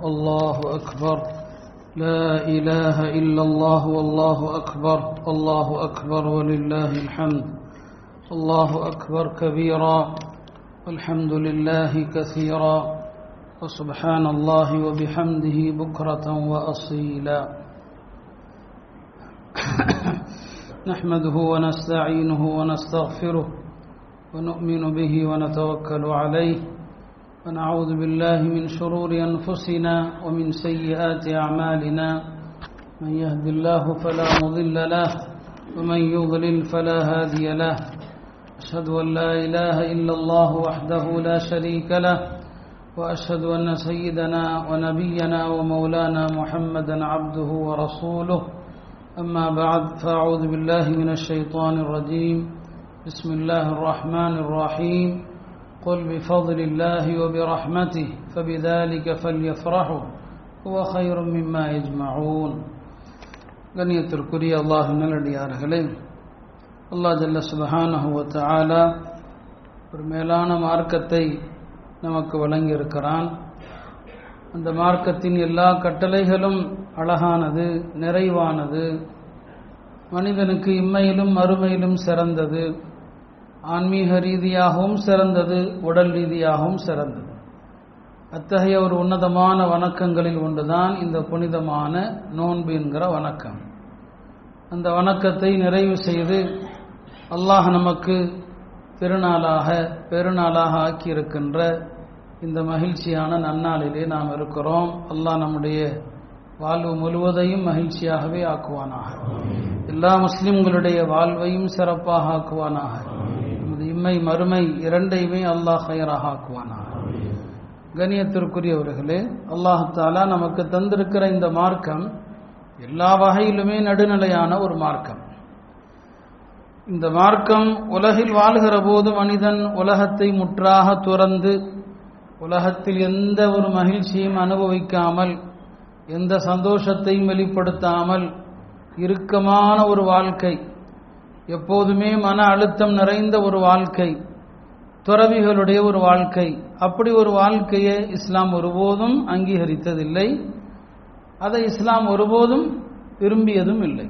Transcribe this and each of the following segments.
الله أكبر لا إله إلا الله والله أكبر الله أكبر ولله الحمد الله أكبر كبيرا والحمد لله كثيرا وسبحان الله وبحمده بكرة وأصيلا نحمده ونستعينه ونستغفره ونؤمن به ونتوكل عليه ونعوذ بالله من شرور أنفسنا ومن سيئات أعمالنا من يهد الله فلا مضل له ومن يضلل فلا هادي له أشهد أن لا إله إلا الله وحده لا شريك له وأشهد أن سيدنا ونبينا ومولانا محمدا عبده ورسوله أما بعد فأعوذ بالله من الشيطان الرجيم بسم الله الرحمن الرحيم قل بفضل الله وبرحمته فبذلك فليفرحوا هو خير مما يجمعون கண்ணியத்திற்குரிய அல்லாஹ் நல்லடியார்களே அல்லாஹ் ஜல்ல சுபஹானஹு வ தஆலா ஒரு மேலான மார்க்கத்தை நமக்கு வழங்கியிருக்கிறான் அந்த மார்க்கத்தின் எல்லா கட்டளைகளும் அழகானது நிறைவானது மனிதனுக்கு இம்மையிலும் மறுமையிலும் சிறந்தது ஆன்மீக ரீதியாகவும் சிறந்தது உடல் ரீதியாகவும் சிறந்தது அத்தகைய ஒரு உன்னதமான வணக்கங்களில் ஒன்றுதான் இந்த புனிதமான நோன்பு என்கிற வணக்கம் அந்த வணக்கத்தை நிறைவு செய்து அல்லாஹ் நமக்கு திருநாளாக பெருநாளாக ஆக்கியிருக்கின்ற இந்த மகிழ்ச்சியான நன்னாளிலே நாம் இருக்கிறோம் அல்லாஹ் நம்முடைய வாழ்வு முழுவதையும் மகிழ்ச்சியாகவே ஆக்குவானாக எல்லா முஸ்லிம்களுடைய வாழ்வையும் சிறப்பாக ஆக்குவானாக நமது இம்மை மறுமை இரண்டையுமே அல்லாஹ் ஹயராக ஆக்குவானாக கணியத்திற்குரியவர்களே அல்லாஹாலா நமக்கு தந்திருக்கிற இந்த மார்க்கம் எல்லா வகையிலுமே நடுநிலையான ஒரு மார்க்கம் இந்த மார்க்கம் உலகில் வாழ்கிற போது மனிதன் உலகத்தை முற்றாக துறந்து உலகத்தில் எந்த ஒரு மகிழ்ச்சியும் அனுபவிக்காமல் எந்த சந்தோஷத்தையும் வெளிப்படுத்தாமல் இறுக்கமான ஒரு வாழ்க்கை எப்போதுமே மன அழுத்தம் நிறைந்த ஒரு வாழ்க்கை துறவிகளுடைய ஒரு வாழ்க்கை அப்படி ஒரு வாழ்க்கையை இஸ்லாம் ஒருபோதும் அங்கீகரித்ததில்லை அதை இஸ்லாம் ஒருபோதும் விரும்பியதும் இல்லை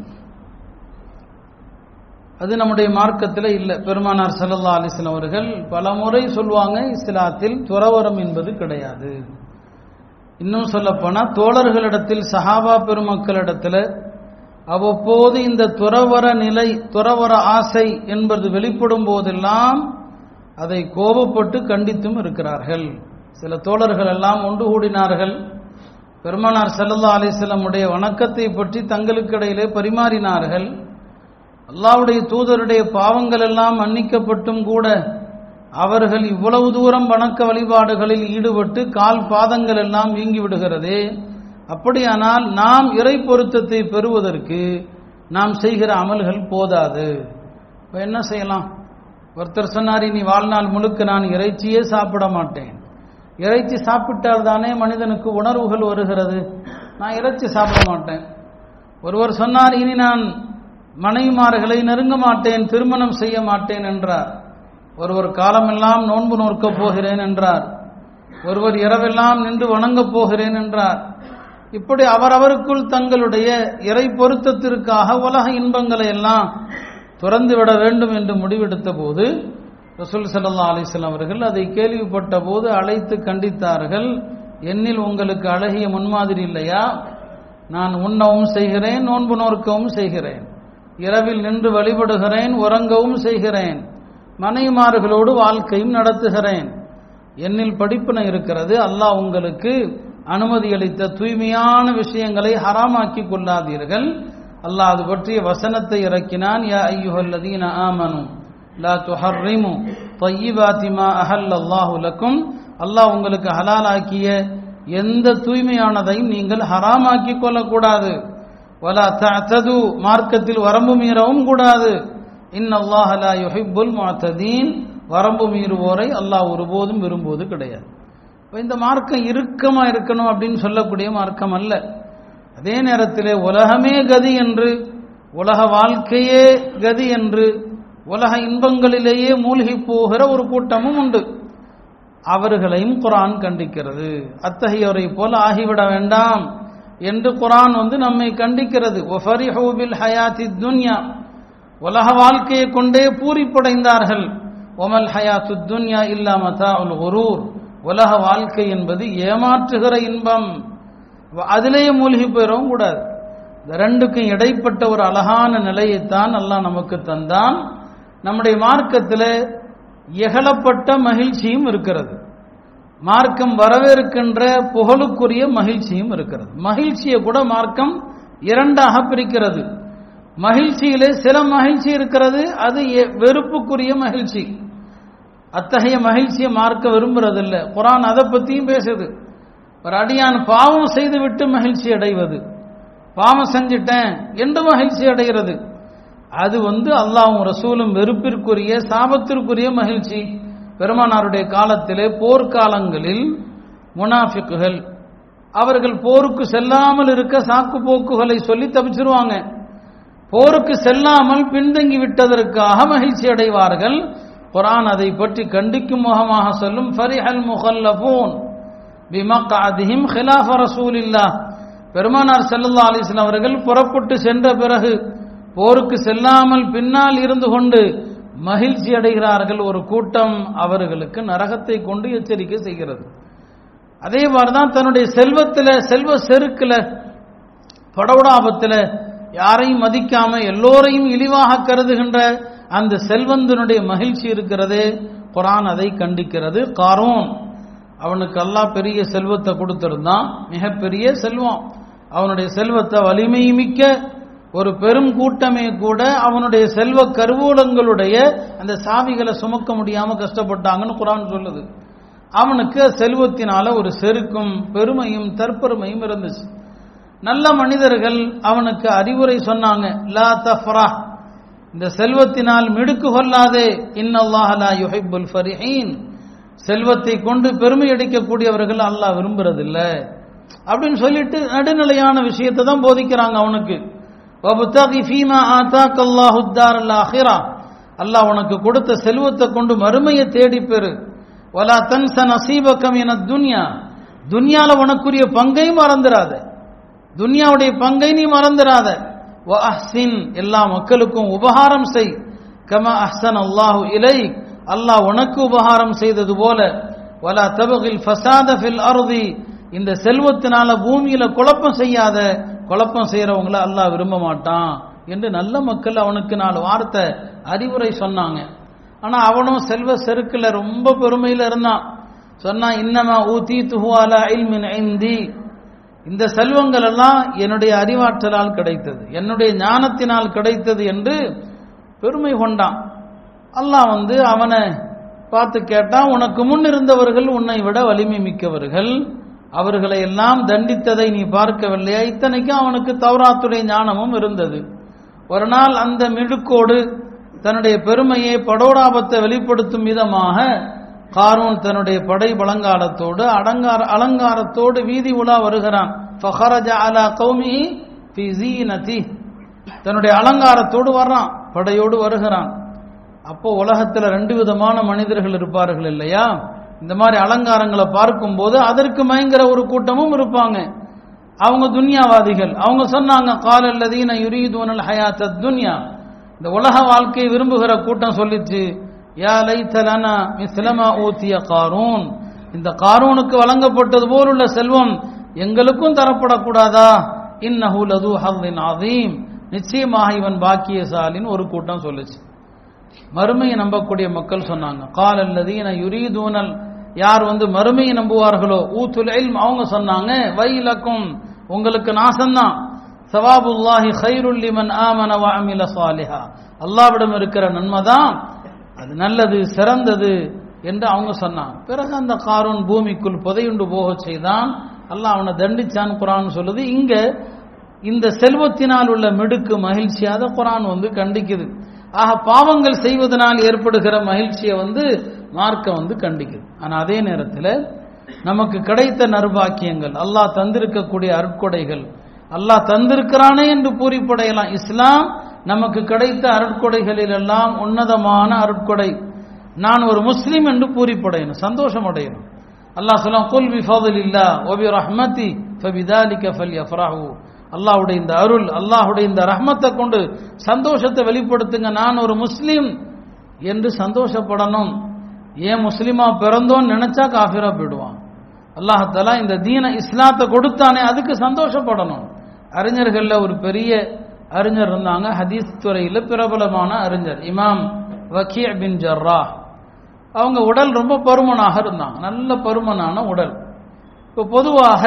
அது நம்முடைய மார்க்கத்தில் இல்லை பெருமானார் சல்லல்லா அலிஸ்லாம் அவர்கள் பல முறை சொல்லுவாங்க இஸ்லாத்தில் துறவரம் என்பது கிடையாது இன்னும் சொல்லப்போனால் தோழர்களிடத்தில் சஹாபா பெருமக்களிடத்தில் அவ்வப்போது இந்த துறவர நிலை துறவர ஆசை என்பது வெளிப்படும் போதெல்லாம் அதை கோபப்பட்டு கண்டித்தும் இருக்கிறார்கள் சில தோழர்கள் எல்லாம் ஒன்று கூடினார்கள் பெருமானார் சல்லல்லா அலிஸ்லமுடைய வணக்கத்தை பற்றி தங்களுக்கு இடையிலே பரிமாறினார்கள் அல்லாவுடைய தூதருடைய பாவங்கள் எல்லாம் மன்னிக்கப்பட்டும் கூட அவர்கள் இவ்வளவு தூரம் வணக்க வழிபாடுகளில் ஈடுபட்டு கால் பாதங்கள் எல்லாம் வீங்கி விடுகிறதே அப்படியானால் நாம் இறை பொருத்தத்தை பெறுவதற்கு நாம் செய்கிற அமல்கள் போதாது இப்போ என்ன செய்யலாம் ஒருத்தர் சொன்னார் இனி வாழ்நாள் முழுக்க நான் இறைச்சியே சாப்பிட மாட்டேன் இறைச்சி சாப்பிட்டால் தானே மனிதனுக்கு உணர்வுகள் வருகிறது நான் இறைச்சி சாப்பிட மாட்டேன் ஒருவர் சொன்னார் இனி நான் மனைவிமார்களை நெருங்க மாட்டேன் திருமணம் செய்ய மாட்டேன் என்றார் ஒருவர் காலமெல்லாம் நோன்பு நோக்கப் போகிறேன் என்றார் ஒருவர் இரவெல்லாம் நின்று வணங்கப் போகிறேன் என்றார் இப்படி அவரவருக்குள் தங்களுடைய இறை பொருத்தத்திற்காக உலக இன்பங்களை எல்லாம் துறந்து விட வேண்டும் என்று முடிவெடுத்த போது ரசூல் சல்லா அலிஸ்லாம் அவர்கள் அதை கேள்விப்பட்ட போது அழைத்து கண்டித்தார்கள் என்னில் உங்களுக்கு அழகிய முன்மாதிரி இல்லையா நான் உண்ணவும் செய்கிறேன் நோன்பு நோற்கவும் செய்கிறேன் இரவில் நின்று வழிபடுகிறேன் உறங்கவும் செய்கிறேன் மனைவிமார்களோடு வாழ்க்கையும் நடத்துகிறேன் என்னில் படிப்பினை இருக்கிறது அல்லாஹ் உங்களுக்கு அனுமதி அளித்த தூய்மையான விஷயங்களை ஹராமாக்கி கொள்ளாதீர்கள் அல்லாஹ் அது பற்றிய வசனத்தை இறக்கினான் யா ஐயுஹல்லதீன ஆமனு லா துஹர்ரிமு தய்யிபாத்தி மா அஹல்லல்லாஹு லக்கும் அல்லாஹ் உங்களுக்கு ஹலாலாக்கிய எந்த தூய்மையானதையும் நீங்கள் ஹராமாக்கி கொள்ளக்கூடாது வலா தஅதது மார்க்கத்தில் வரம்பு மீறவும் கூடாது இன்னல்லாஹ லா யுஹிப்புல் முஅத்ததீன் வரம்பு மீறுவோரை அல்லாஹ் ஒருபோதும் விரும்புவது கிடையாது இந்த மார்க்கம் இறுக்கமா இருக்கணும் அப்படின்னு சொல்லக்கூடிய மார்க்கம் அல்ல அதே நேரத்தில் உலகமே கதி என்று உலக வாழ்க்கையே கதி என்று உலக இன்பங்களிலேயே மூழ்கி போகிற ஒரு கூட்டமும் உண்டு அவர்களையும் குரான் கண்டிக்கிறது அத்தகையோரை போல ஆகிவிட வேண்டாம் என்று குரான் வந்து நம்மை கண்டிக்கிறது ஒஃபரிஹூ பில் ஹயாத்தி துன்யா உலக வாழ்க்கையை கொண்டே பூரிப்படைந்தார்கள் ஒமல் ஹயாத்து துன்யா இல்லா மதா உல் குரூர் உலக வாழ்க்கை என்பது ஏமாற்றுகிற இன்பம் அதிலேயே மூழ்கி போயிடவும் கூடாது இந்த ரெண்டுக்கும் இடைப்பட்ட ஒரு அழகான நிலையைத்தான் அல்லாஹ் நமக்கு தந்தான் நம்முடைய மார்க்கத்தில் எகலப்பட்ட மகிழ்ச்சியும் இருக்கிறது மார்க்கம் வரவேற்கின்ற புகழுக்குரிய மகிழ்ச்சியும் இருக்கிறது மகிழ்ச்சியை கூட மார்க்கம் இரண்டாக பிரிக்கிறது மகிழ்ச்சியிலே சில மகிழ்ச்சி இருக்கிறது அது எ- வெறுப்புக்குரிய மகிழ்ச்சி அத்தகைய மகிழ்ச்சியை மார்க்க விரும்புறதில்ல குரான் அதை பத்தியும் பேசுது ஒரு அடியான் பாவம் செய்து விட்டு மகிழ்ச்சி அடைவது பாவம் செஞ்சிட்டேன் என்று மகிழ்ச்சி அடைகிறது அது வந்து அல்லாஹ்வும் ரசூலும் வெறுப்பிற்குரிய சாபத்திற்குரிய மகிழ்ச்சி பெருமானாருடைய காலத்திலே போர்க்காலங்களில் முனாஃபிக்குகள் அவர்கள் போருக்கு செல்லாமல் இருக்க சாக்கு போக்குகளை சொல்லி தப்பிச்சிருவாங்க போருக்கு செல்லாமல் பின்தங்கி விட்டதற்காக மகிழ்ச்சி அடைவார்கள் குர்ஆன் அதை பற்றி கண்டிக்கும் முகமாக சொல்லும் ஃபரிஹல் முஹல்லஃபூன் பிமக்அதிஹிம் ஹிலாஃப ரசூலில்லாஹ் பெருமானார் ஸல்லல்லாஹு அலைஹி வஸல்லம் அவர்கள் புறப்பட்டு சென்ற பிறகு போருக்கு செல்லாமல் பின்னால் இருந்து கொண்டு மகிழ்ச்சி அடைகிறார்கள் ஒரு கூட்டம் அவர்களுக்கு நரகத்தை கொண்டு எச்சரிக்கை செய்கிறது அதே மாதிரிதான் தன்னுடைய செல்வத்தில் செல்வ செருக்கில் படவுடாபத்தில் யாரையும் மதிக்காம எல்லோரையும் இழிவாக கருதுகின்ற அந்த செல்வந்தனுடைய மகிழ்ச்சி இருக்கிறதே குரான் அதை கண்டிக்கிறது காரோன் அவனுக்கு அல்லாஹ் பெரிய செல்வத்தை கொடுத்திருந்தான் மிகப்பெரிய செல்வம் அவனுடைய செல்வத்தை வலிமை மிக்க ஒரு பெரும் கூட்டமே கூட அவனுடைய செல்வ கருவூலங்களுடைய அந்த சாவிகளை சுமக்க முடியாம கஷ்டப்பட்டாங்கன்னு குரான் சொல்லுது அவனுக்கு செல்வத்தினால ஒரு செருக்கும் பெருமையும் தற்பெருமையும் இருந்துச்சு நல்ல மனிதர்கள் அவனுக்கு அறிவுரை சொன்னாங்க லா தஃப்ரா இந்த செல்வத்தினால் மிடுக்கு கொள்ளாதே இன்னல்லாஹ் லா யுஹிப்புல் ஃபரிஹீன் செல்வத்தை கொண்டு பெருமை அடிக்கக்கூடியவர்கள் அல்லாஹ் விரும்புறதில்ல அப்படின்னு சொல்லிட்டு நடுநிலையான விஷயத்தை தான் போதிக்கிறாங்க அவனுக்கு வபுத்தகி ஃபீமா ஆதாக்க அல்லாஹு தாரல் ஆஹிரா அல்லாஹ் உனக்கு கொடுத்த செல்வத்தை கொண்டு மறுமையை தேடி பெறு வலா தன்ச நசீபக்கம் என துன்யா துன்யால உனக்குரிய பங்கை மறந்துடாத துன்யாவுடைய பங்கை நீ மறந்துடாத வ அஹ்சின் எல்லா மக்களுக்கும் உபகாரம் செய் கம அஹ்சன் அல்லாஹு இலை அல்லாஹ் உனக்கு உபகாரம் செய்தது போல வலா தபகில் ஃபசாத ஃபில் அர்தி இந்த செல்வத்தினால பூமியில குழப்பம் செய்யாத குழப்பம் செய்யறவங்கள அல்லாஹ் விரும்ப மாட்டான் என்று நல்ல மக்கள் அவனுக்கு நாலு வார்த்தை அறிவுரை சொன்னாங்க ஆனா அவனும் செல்வ செருக்குல ரொம்ப பெருமையில இருந்தான் சொன்னா இன்னமா ஊத்தி துஹுவால இல்மின் ஐந்தி இந்த செல்வங்கள் எல்லாம் என்னுடைய அறிவாற்றலால் கிடைத்தது என்னுடைய ஞானத்தினால் கிடைத்தது என்று பெருமை கொண்டான் அல்லாஹ் வந்து அவனை பார்த்து கேட்டான் உனக்கு முன் இருந்தவர்கள் உன்னை விட வலிமை மிக்கவர்கள் அவர்களை எல்லாம் தண்டித்ததை நீ பார்க்கவில்லையா இத்தனைக்கும் அவனுக்கு தௌராத்துடைய ஞானமும் இருந்தது ஒரு நாள் அந்த மிடுக்கோடு தன்னுடைய பெருமையை படோடாபத்தை வெளிப்படுத்தும் விதமாக காரூன் தன்னுடைய படை பழங்காலத்தோடு அலங்கார அலங்காரத்தோடு வீதி உலா வருகிறான் ஃபஹரஜ அலா கௌமிஹி ஃபி ஸீனதி தன்னுடைய அலங்காரத்தோடு வர்றான் படையோடு வருகிறான் அப்போ உலகத்துல ரெண்டு விதமான மனிதர்கள் இருப்பார்கள் இல்லையா இந்த மாதிரி அலங்காரங்களை பார்க்கும்போது அதற்கு மயங்கிற ஒரு கூட்டமும் இருப்பாங்க அவங்க துன்யாவாதிகள் அவங்க சொன்னாங்க காலல்லதீன யுரீதுனல் ஹயாத்த துன்யா இந்த உலக வாழ்க்கையை விரும்புகிற கூட்டம் சொல்லிச்சு யா லைத்தலனா மிஸ்லமா ஊத்திய காரூன் இந்த காரூனுக்கு வழங்கப்பட்டது போலுள்ள செல்வம் எங்களுக்கும் தரப்படக்கூடாதா இன்னஹு லது ஹல்லின் அதீம் நிச்சயமாக இவன் பாக்கியசாலின்னு ஒரு கூட்டம் சொல்லுச்சு மறுமையை நம்பக்கூடிய மக்கள் சொன்னாங்க கால் அல்லதீன யுரீதூனல் யார் வந்து மறுமையை நம்புவார்களோ ஊத்துல் இல்ம் அவங்க சொன்னாங்க வைலக்கும் உங்களுக்கு நாசம்தான் சவாபுல்லாஹி ஹைருல் லிமன் ஆமன வ அமில சாலிஹா அல்லாவிடம் இருக்கிற நன்மை தான் அது நல்லது சிறந்தது என்று அவங்க சொன்னாங்க பிறகு அந்த காரூன் பூமிக்குள் புதையுண்டு போக செய்தான் அல்லாஹ் அவனை தண்டிச்சான் குரான் சொல்லுது இங்க இந்த செல்வத்தினால் உள்ள மிடுக்கு மகிழ்ச்சியாத குரான் வந்து கண்டிக்குது ஆக பாவங்கள் செய்வதனால் ஏற்படுகிற மகிழ்ச்சியை வந்து மார்க்கம் வந்து கண்டிக்குது ஆனா அதே நேரத்தில் நமக்கு கிடைத்த நர்பாக்கியங்கள் அல்லாஹ் தந்திருக்கக்கூடிய அருட்கொடைகள் அல்லாஹ் தந்திருக்கிறானே என்று பூரிப்படையலாம் இஸ்லாம் நமக்கு கிடைத்த அருட்கொடைகளில் எல்லாம் உன்னதமான அருட்கொடை நான் ஒரு முஸ்லீம் என்று பூரிப்படையணும் சந்தோஷம் அடையணும் அல்லாஹ் சொல்லம் குல் பி ஃபضலில்லா வ பி ரஹ்மதி ஃபபிதாலிக ஃபல்யஃப்ரஹு அல்லாஹ்வுடைய இந்த அருள் அல்லாஹ்வுடைய இந்த ரஹ்மத்தை கொண்டு சந்தோஷத்தை வெளிப்படுத்துங்க நான் ஒரு முஸ்லீம் என்று சந்தோஷப்படணும் ஏன் முஸ்லீமா பிறந்தோன்னு நினைச்சா காஃபிரா போயிடுவான் அல்லாஹாலா இந்த தீன இஸ்லாத்தை கொடுத்தானே அதுக்கு சந்தோஷப்படணும் அறிஞர்கள்ல ஒரு பெரிய அறிஞர் இருந்தாங்க ஹதீஸ் துறையில் பிரபலமான அறிஞர் இமாம் வக்கீ பின் ஜர்ரா அவங்க உடல் ரொம்ப பருமனாக இருந்தாங்க நல்ல பருமனான உடல் இப்போ பொதுவாக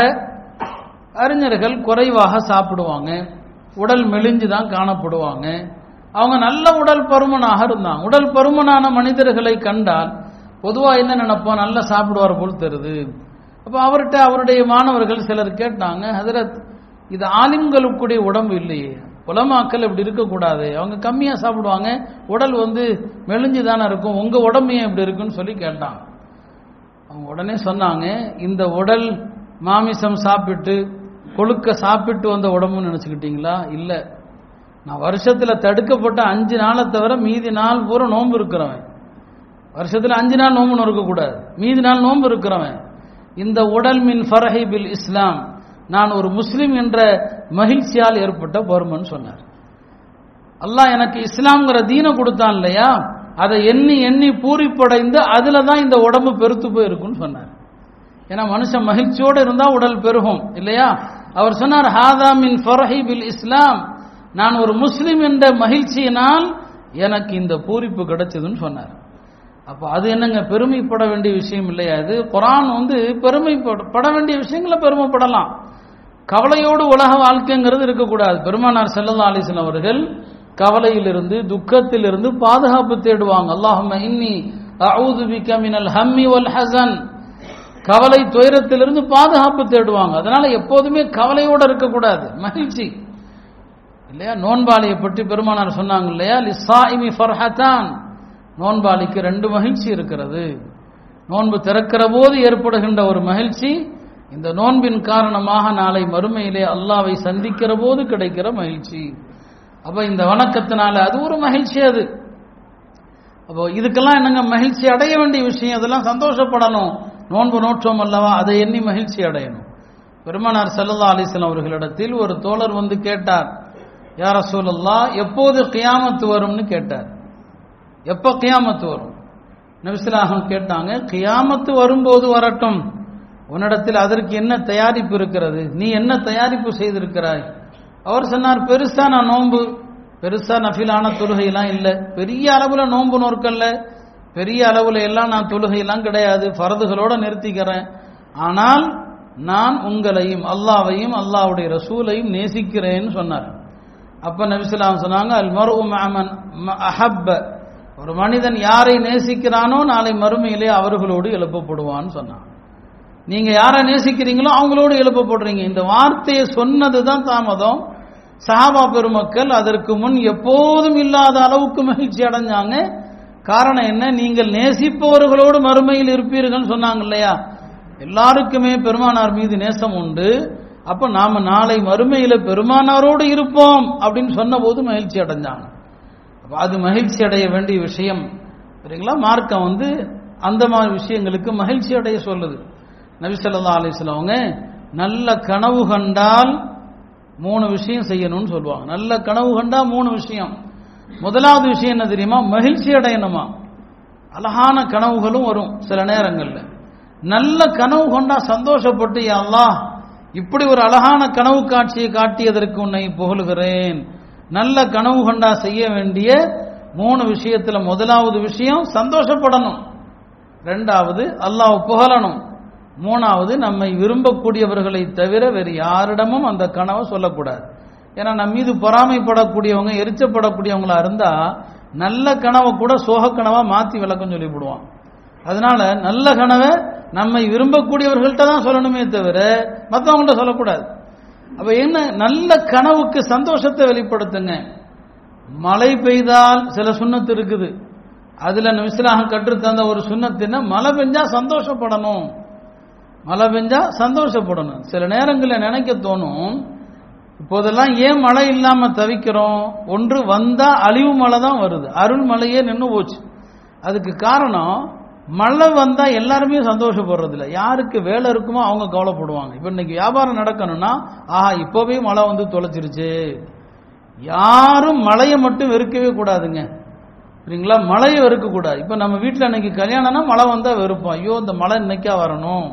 அறிஞர்கள் குறைவாக சாப்பிடுவாங்க உடல் மெலிஞ்சு தான் காணப்படுவாங்க அவங்க நல்ல உடல் பருமனாக இருந்தாங்க உடல் பருமனான மனிதர்களை கண்டால் பொதுவாக என்ன நினைப்போம் நல்லா சாப்பிடுவார் போல் தருது அப்போ அவர்கிட்ட அவருடைய மாணவர்கள் சிலர் கேட்டாங்க ஹதரத் இது ஆலிம்களுக்குடைய உடம்பு இல்லையே உலமாக்கள் இப்படி இருக்கக்கூடாது அவங்க கம்மியாக சாப்பிடுவாங்க உடல் வந்து மெலிஞ்சு தானே இருக்கும் உங்கள் உடம்பு ஏன் இப்படி இருக்குன்னு சொல்லி கேட்டாங்க அவங்க உடனே சொன்னாங்க இந்த உடல் மாமிசம் சாப்பிட்டு கொழுக்க சாப்பிட்டு வந்த உடம்புன்னு நினச்சிக்கிட்டீங்களா இல்லை நான் வருஷத்தில் தடுக்கப்பட்ட அஞ்சு நாளை தவிர மீதி நாள் பூரா நோன்பு இருக்கிறவன் வருஷத்தில் அஞ்சு நாள் நோம்பு இருக்கக்கூடாது மீதி நாள் நோன்பு இருக்கிறவன் இந்த உடல் மின் ஃபரஹி பில் இஸ்லாம் நான் ஒரு முஸ்லிம் என்ற மகிழ்ச்சியால் ஏற்பட்ட பருமன் சொன்னார் அல்லாஹ் எனக்கு இஸ்லாம்ங்கிற தீனை கொடுத்தான் இல்லையா அதை எண்ணி எண்ணி பூரிப்படைந்து அதுல தான் இந்த உடம்பு பெருத்து போயிருக்குன்னு சொன்னார் ஏன்னா மனுஷன் மகிழ்ச்சியோடு இருந்தா உடல் பெருகும் இல்லையா அவர் சொன்னார் ஹாதா மின் ஃபரஹி பில் இஸ்லாம் நான் ஒரு முஸ்லிம் என்ற மகிழ்ச்சியினால் எனக்கு இந்த பூரிப்பு கிடைச்சதுன்னு சொன்னார் அப்போ அது என்னங்க பெருமைப்பட வேண்டிய விஷயம் இல்லையா இது குரான் வந்து பெருமைப்பட வேண்டிய விஷயங்கள பெருமைப்படலாம் கவலையோடு உலக வாழ்க்கைங்கிறது இருக்கக்கூடாது பெருமானார் செல்லல்லா அலிஸ்லாம் அவர்கள் கவலையிலிருந்து துக்கத்திலிருந்து பாதுகாப்பு தேடுவாங்க அல்லாஹும்ம இன்னி அவுது பிக்க மினல் ஹம்மி வல் ஹசன் கவலை துயரத்திலிருந்து பாதுகாப்பு தேடுவாங்க அதனால எப்போதுமே கவலையோடு இருக்கக்கூடாது மகிழ்ச்சி இல்லையா நோன்பாளியை பற்றி பெருமானார் சொன்னாங்க இல்லையா லிசாயிமி ஃபர்ஹதான் நோன்பாளிக்கு ரெண்டு மகிழ்ச்சி இருக்கிறது நோன்பு திறக்கிற போது ஏற்படுகின்ற ஒரு மகிழ்ச்சி இந்த நோன்பின் காரணமாக நாளை மறுமையிலே அல்லாவை சந்திக்கிற போது கிடைக்கிற மகிழ்ச்சி அப்ப இந்த வணக்கத்தினால அது ஒரு மகிழ்ச்சி அது அப்போ இதுக்கெல்லாம் என்னங்க மகிழ்ச்சி அடைய வேண்டிய விஷயம் அதெல்லாம் சந்தோஷப்படணும் நோன்பு நோற்றோம் அல்லவா அதை எண்ணி மகிழ்ச்சி அடையணும் பெருமானார் சல்லா அலிஸ்லாம் அவர்களிடத்தில் ஒரு தோழர் வந்து கேட்டார் யார சொல்லல்லா எப்போது கியாமத்து வரும்னு கேட்டார் எப்போ கியாமத்து வரும் நபிசுலாகம் கேட்டாங்க கியாமத்து வரும்போது வரட்டும் உன்னிடத்தில் அதற்கு என்ன தயாரிப்பு இருக்கிறது நீ என்ன தயாரிப்பு செய்திருக்கிறாய் அவர் சொன்னார் பெருசா நான் நோன்பு பெருசா நஃபிலான தொழுகையெல்லாம் இல்லை பெரிய அளவுல நோன்பு நோற்கல்ல பெரிய அளவுல எல்லாம் நான் தொழுகையெல்லாம் கிடையாது ஃபரதுகளோட நிறுத்திக்கிறேன் ஆனால் நான் உங்களையும் அல்லாவையும் அல்லாவுடைய ரசூலையும் நேசிக்கிறேன்னு சொன்னார் அப்ப நபிசுலாம் சொன்னாங்க அல் மரு மஅமன் அஹப்ப ஒரு மனிதன் யாரை நேசிக்கிறானோ நாளை மறுமையிலே அவர்களோடு எழுப்பப்படுவான்னு சொன்னான் நீங்க யாரை நேசிக்கிறீங்களோ அவங்களோடு எழுப்பப்படுறீங்க இந்த வார்த்தையை சொன்னதுதான் தாமதம் சஹாபா பெருமக்கள் அதற்கு முன் எப்போதும் இல்லாத அளவுக்கு மகிழ்ச்சி அடைஞ்சாங்க காரணம் என்ன நீங்கள் நேசிப்பவர்களோடு மறுமையில் இருப்பீர்கள் சொன்னாங்க இல்லையா எல்லாருக்குமே பெருமானார் மீது நேசம் உண்டு அப்ப நாம நாளை மறுமையில பெருமானாரோடு இருப்போம் அப்படின்னு சொன்ன போது மகிழ்ச்சி அடைஞ்சாங்க அது மகிழ்ச்சி அடைய வேண்டிய விஷயம் சரிங்களா மார்க்கம் வந்து அந்த மாதிரி விஷயங்களுக்கு மகிழ்ச்சி அடைய சொல்லுது நபிசல்லா அலிஸ்லாம் அவங்க நல்ல கனவு கண்டால் மூணு விஷயம் செய்யணும்னு சொல்லுவாங்க நல்ல கனவு கண்டா மூணு விஷயம் முதலாவது விஷயம் என்ன தெரியுமா மகிழ்ச்சி அடையணுமா அழகான கனவுகளும் வரும் சில நேரங்கள்ல நல்ல கனவு கொண்டா சந்தோஷப்பட்டு அல்லாஹ் இப்படி ஒரு அழகான கனவு காட்சியை காட்டியதற்கு உன்னை புகழுகிறேன் நல்ல கனவு கொண்டா செய்ய வேண்டிய மூணு விஷயத்துல முதலாவது விஷயம் சந்தோஷப்படணும் ரெண்டாவது அல்லாஹ் புகழணும் மூணாவது நம்மை விரும்பக்கூடியவர்களை தவிர வேறு யாரிடமும் அந்த கனவை சொல்லக்கூடாது ஏன்னா நம்ம மீது பொறாமைப்படக்கூடியவங்க எரிச்சப்படக்கூடியவங்களா இருந்தா நல்ல கனவை கூட சோக கனவா மாத்தி விளக்கம் சொல்லிவிடுவான் அதனால நல்ல கனவை நம்மை விரும்பக்கூடியவர்கள்ட்ட தான் சொல்லணுமே தவிர மற்றவங்கள்ட்ட சொல்லக்கூடாது அப்ப என்ன நல்ல கனவுக்கு சந்தோஷத்தை வெளிப்படுத்துங்க மழை பெய்தால் சில சுண்ணத்து இருக்குது அதுல நபிஸ்லாக கற்றுத்தந்த ஒரு சுண்ணத்துன்னா மழை பெஞ்சா சந்தோஷப்படணும் மழை பெஞ்சா சந்தோஷப்படணும் சில நேரங்களில் நினைக்க தோணும் இப்போதெல்லாம் ஏன் மழை இல்லாம தவிக்கிறோம் ஒன்று வந்தா அழிவு மழை தான் வருது அருள் மழையே நின்று போச்சு அதுக்கு காரணம் மழை வந்தா எல்லாருமே சந்தோஷப்படுறது இல்லை யாருக்கு வேலை இருக்குமோ அவங்க கவலைப்படுவாங்க இப்ப இன்னைக்கு வியாபாரம் நடக்கணும்னா ஆஹா இப்பவே மழை வந்து தொலைச்சிருச்சு யாரும் மழையை மட்டும் வெறுக்கவே கூடாதுங்க சரிங்களா மழையை வெறுக்க கூடாது இப்ப நம்ம வீட்டில் இன்னைக்கு கல்யாணம்னா மழை வந்தா வெறுப்போம் ஐயோ இந்த மழை இன்னைக்கா வரணும்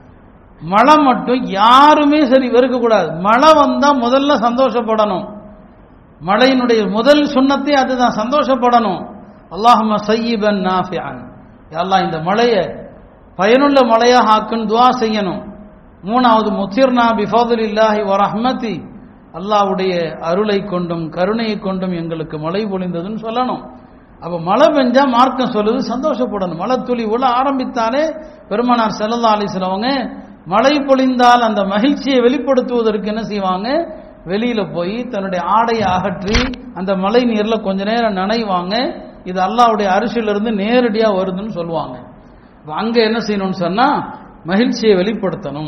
மழை மட்டும் யாருமே சரி வெறுக்க கூடாது மழை வந்தா முதல்ல சந்தோஷப்படணும் மழையினுடைய முதல் சுண்ணத்தை அதுதான் சந்தோஷப்படணும் அல்லாஹம்ம சையிபன் நாஃபியான் அல்லாஹ் இந்த மழையை பயனுள்ள மழையாக ஆக்குன்னு துவா செய்யணும் மூணாவது முத்திர்னா பிஃபதுலில்லாஹி வரஹ்மதி அல்லாஹ்வுடைய அருளை கொண்டும் கருணையை கொண்டும் எங்களுக்கு மழை பொழிந்ததுன்னு சொல்லணும் அப்ப மழை பெஞ்சா மார்க்கம் சொல்லுது சந்தோஷப்படணும் மழை துளி உள்ள ஆரம்பித்தாலே பெருமானார் செல்லல்லா அலிஸ்லவங்க மழை பொழிந்தால் அந்த மகிழ்ச்சியை வெளிப்படுத்துவதற்கு என்ன செய்வாங்க வெளியில போய் தன்னுடைய ஆடையை அகற்றி அந்த மழை நீர்ல கொஞ்ச நேரம் நனைவாங்க இது அல்லாவுடைய அரிசியிலிருந்து நேரடியா வருதுன்னு சொல்லுவாங்க அப்ப அங்க என்ன செய்யணும்னு சொன்னா மகிழ்ச்சியை வெளிப்படுத்தணும்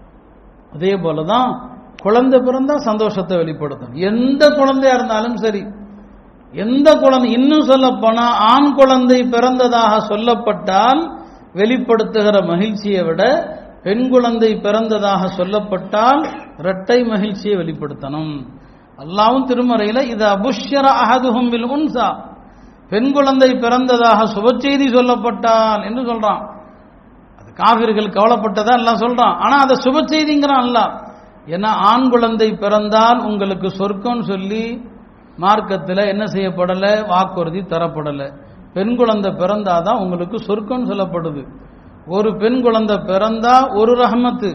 அதே போலதான் குழந்தை பிறந்தா சந்தோஷத்தை வெளிப்படுத்தணும் எந்த குழந்தையா இருந்தாலும் சரி எந்த குழந்தை இன்னும் சொல்ல போனா ஆண் குழந்தை பிறந்ததாக சொல்லப்பட்டால் வெளிப்படுத்துகிற மகிழ்ச்சியை விட பெண் குழந்தை பிறந்ததாக சொல்லப்பட்டால் இரட்டை மகிழ்ச்சியை வெளிப்படுத்தணும் அல்லாவும் திருமறையில இது அபுஷ்யர அஹதுஹும் பில் உன்சா பெண் குழந்தை பிறந்ததாக சுப செய்தி சொல்லப்பட்டால் என்று சொல்றான் அது காவிர்கள் கவலைப்பட்டதா எல்லாம் சொல்றான் ஆனா அதை சுப செய்திங்கிறான் அல்ல ஏன்னா ஆண் குழந்தை பிறந்தால் உங்களுக்கு சொர்க்கம் சொல்லி மார்க்கத்தில் என்ன செய்யப்படலை வாக்குறுதி தரப்படலை பெண் குழந்தை பிறந்தாதான் உங்களுக்கு சொர்க்கம் சொல்லப்படுது ஒரு பெண் குழந்தை பிறந்தா ஒரு ரஹமத்து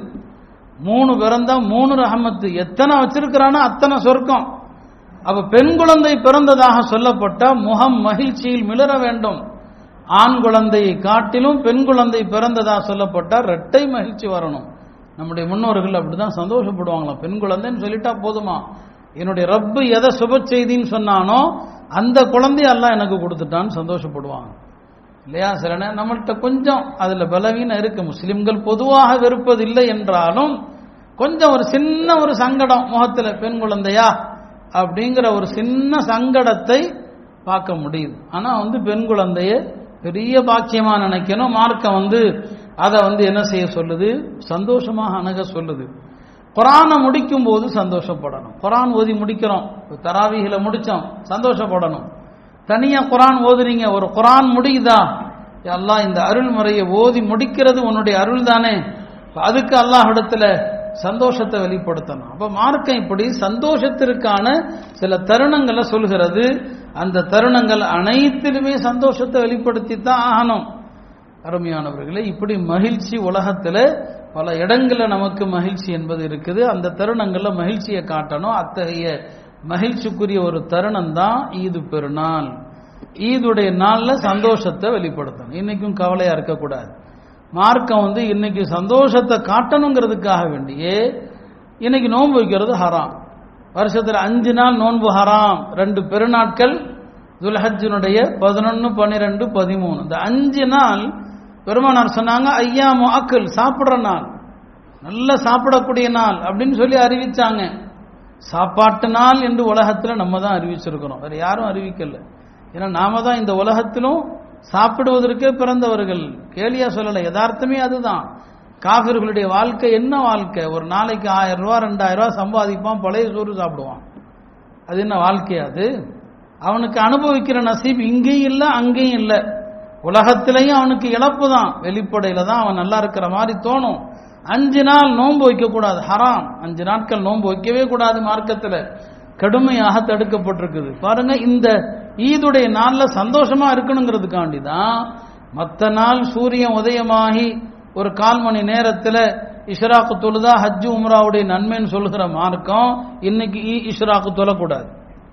மூணு பிறந்தா மூணு ரஹமத்து எத்தனை வச்சிருக்கிறானோ அத்தனை சொர்க்கம் அப்ப பெண் குழந்தை பிறந்ததாக சொல்லப்பட்ட முகம் மகிழ்ச்சியில் மிளர வேண்டும் ஆண் குழந்தையை காட்டிலும் பெண் குழந்தை பிறந்ததாக சொல்லப்பட்டா இரட்டை மகிழ்ச்சி வரணும் நம்முடைய முன்னோர்கள் அப்படிதான் சந்தோஷப்படுவாங்களாம் பெண் குழந்தைன்னு சொல்லிட்டா போதுமா என்னுடைய ரப்பு எதை சுப செய்தின்னு சொன்னானோ அந்த குழந்தை எல்லாம் எனக்கு கொடுத்துட்டான்னு சந்தோஷப்படுவாங்க இல்லையா சில நேரம் நம்மள்கிட்ட கொஞ்சம் அதுல பலவீனம் இருக்கு முஸ்லிம்கள் பொதுவாக வெறுப்பதில்லை என்றாலும் கொஞ்சம் ஒரு சின்ன ஒரு சங்கடம் முகத்துல பெண் குழந்தையா அப்படிங்கிற ஒரு சின்ன சங்கடத்தை பார்க்க முடியுது ஆனா வந்து பெண் குழந்தைய பெரிய பாக்கியமா நினைக்கணும் மார்க்கம் வந்து அதை வந்து என்ன செய்ய சொல்லுது சந்தோஷமாக அணுக சொல்லுது குரானை முடிக்கும் போது சந்தோஷப்படணும் குரான் ஓதி முடிக்கிறோம் தராவிகளை முடிச்சோம் சந்தோஷப்படணும் தனியா குரான் ஓதுறீங்க ஒரு குரான் முடியுதா அல்லாஹ் இந்த அருள்முறையை ஓதி முடிக்கிறது உன்னுடைய அருள் தானே அதுக்கு அல்லாஹிடத்துல சந்தோஷத்தை வெளிப்படுத்தணும் அப்ப மார்க்கம் இப்படி சந்தோஷத்திற்கான சில தருணங்களை சொல்கிறது அந்த தருணங்கள் அனைத்திலுமே சந்தோஷத்தை வெளிப்படுத்தி தான் ஆகணும் அருமையானவர்களே இப்படி மகிழ்ச்சி உலகத்துல பல இடங்களில் நமக்கு மகிழ்ச்சி என்பது இருக்குது அந்த தருணங்கள்ல மகிழ்ச்சியை காட்டணும் அத்தகைய மகிழ்ச்சிக்குரிய ஒரு தருணம் தான் ஈது பெருநாள் ஈதுடைய நாள்ல சந்தோஷத்தை வெளிப்படுத்தணும் இன்னைக்கும் கவலையா இருக்கக்கூடாது மார்க்கம் வந்து இன்னைக்கு சந்தோஷத்தை காட்டணுங்கிறதுக்காக வேண்டியே இன்னைக்கு நோன்பு வைக்கிறது ஹராம் வருஷத்துல அஞ்சு நாள் நோன்பு ஹராம் ரெண்டு பெருநாட்கள் துல்ஹஜினுடைய பதினொன்னு பன்னிரெண்டு பதிமூணு இந்த அஞ்சு நாள் பெருமானார் சொன்னாங்க ஐயா அக்கல் சாப்பிடுற நாள் நல்ல சாப்பிடக்கூடிய நாள் அப்படின்னு சொல்லி அறிவிச்சாங்க சாப்பாட்டு நாள் என்று உலகத்தில் நம்ம தான் அறிவிச்சிருக்கிறோம் வேற யாரும் அறிவிக்கல ஏன்னா நாம தான் இந்த உலகத்திலும் சாப்பிடுவதற்கே பிறந்தவர்கள் கேலியா சொல்லலை யதார்த்தமே அதுதான் காபிர்களுடைய வாழ்க்கை என்ன வாழ்க்கை ஒரு நாளைக்கு ஆயிரம் ரூபா ரெண்டாயிரம் ரூபா சம்பாதிப்பான் பழைய சோறு சாப்பிடுவான் அது என்ன வாழ்க்கையா அது அவனுக்கு அனுபவிக்கிற நசீப் இங்கேயும் இல்லை அங்கேயும் இல்லை உலகத்திலையும் அவனுக்கு இழப்பு தான் வெளிப்படையில தான் அவன் நல்லா இருக்கிற மாதிரி தோணும் அஞ்சு நாள் நோன்பு வைக்க கூடாது ஹராம் அஞ்சு நாட்கள் நோன்பு வைக்கவே கூடாது மார்க்கத்தில் கடுமையாக தடுக்கப்பட்டிருக்குது பாருங்க இந்த ஈதுடைய நாள்ல சந்தோஷமா இருக்கணுங்கிறதுக்காண்டி தான் மற்ற நாள் சூரியன் உதயமாகி ஒரு கால் மணி நேரத்தில் இஷ்ராக்கு தொழுதா ஹஜ்ஜு உம்ராவுடைய நன்மைன்னு சொல்லுகிற மார்க்கம் இன்னைக்கு இஷ்ராக்கு தொழக்கூடாது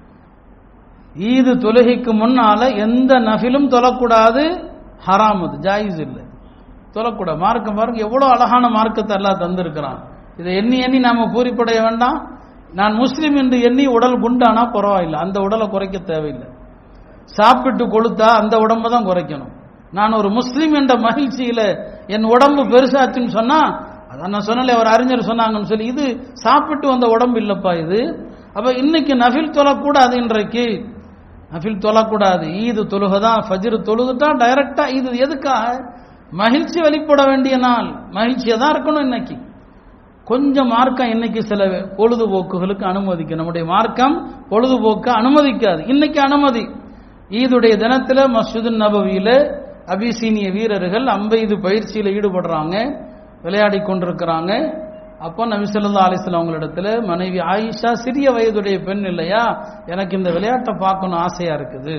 ஈது தொழுகைக்கு முன்னால எந்த நஃபிலும் தொழக்கூடாது ஹராம் அது ஜாயிஸ் இல்லை தொழக்கூடாது மார்க்கம் பாருங்க எவ்வளவு அழகான மார்க்கத்தை எல்லாம் தந்திருக்கிறான் இதை எண்ணி எண்ணி நாம பூரிப்படைய வேண்டாம் நான் முஸ்லீம் என்று எண்ணி உடல் குண்டானா பரவாயில்லை அந்த உடலை குறைக்க தேவையில்லை சாப்பிட்டு கொளுத்தா அந்த உடம்பை தான் குறைக்கணும் நான் ஒரு முஸ்லீம் என்ற மகிழ்ச்சியில என் உடம்பு பெருசாச்சுன்னு சொன்னா அதான் நான் சொன்னல ஒரு அறிஞர் சொன்னாங்கன்னு சொல்லி இது சாப்பிட்டு வந்த உடம்பு இல்லப்பா இது அப்ப இன்னைக்கு நஃபில் தொழக்கூடாது இன்றைக்கு நஃபில் தொழக்கூடாது ஈது தொழுகதான் ஃபஜ்ர் தொழுதுட்டா டைரக்டா ஈது எதுக்காக மகிழ்ச்சி வெளிப்பட வேண்டிய நாள் மகிழ்ச்சியா தான் இருக்கணும் இன்னைக்கு கொஞ்சம் மார்க்கம் இன்னைக்கு சில பொழுதுபோக்குகளுக்கு அனுமதிக்கும் நம்முடைய மார்க்கம் பொழுதுபோக்கு அனுமதிக்காது இன்னைக்கு அனுமதி ஈதுடைய தினத்துல மஸ்ஜிது நபவியில அபிசீனிய வீரர்கள் அம்பெய்து பயிற்சியில் ஈடுபடுறாங்க விளையாடி கொண்டிருக்கிறாங்க அப்போ நபிசல்லா அலிஸ்லாம் அவங்களிடத்துல மனைவி ஆயிஷா சிறிய வயதுடைய பெண் இல்லையா எனக்கு இந்த விளையாட்டை பார்க்கணும் ஆசையா இருக்குது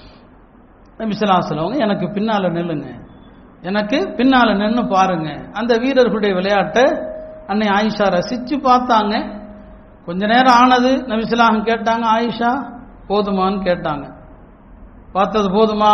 நபிசல்லா அவங்க எனக்கு பின்னால நில்லுங்க எனக்கு பின்னால நின்று பாருங்க அந்த வீரர்களுடைய விளையாட்டை அன்னை ஆயிஷா ரசிச்சு பார்த்தாங்க கொஞ்ச நேரம் ஆனது நபிசுலாம் கேட்டாங்க ஆயிஷா போதுமான்னு கேட்டாங்க பார்த்தது போதுமா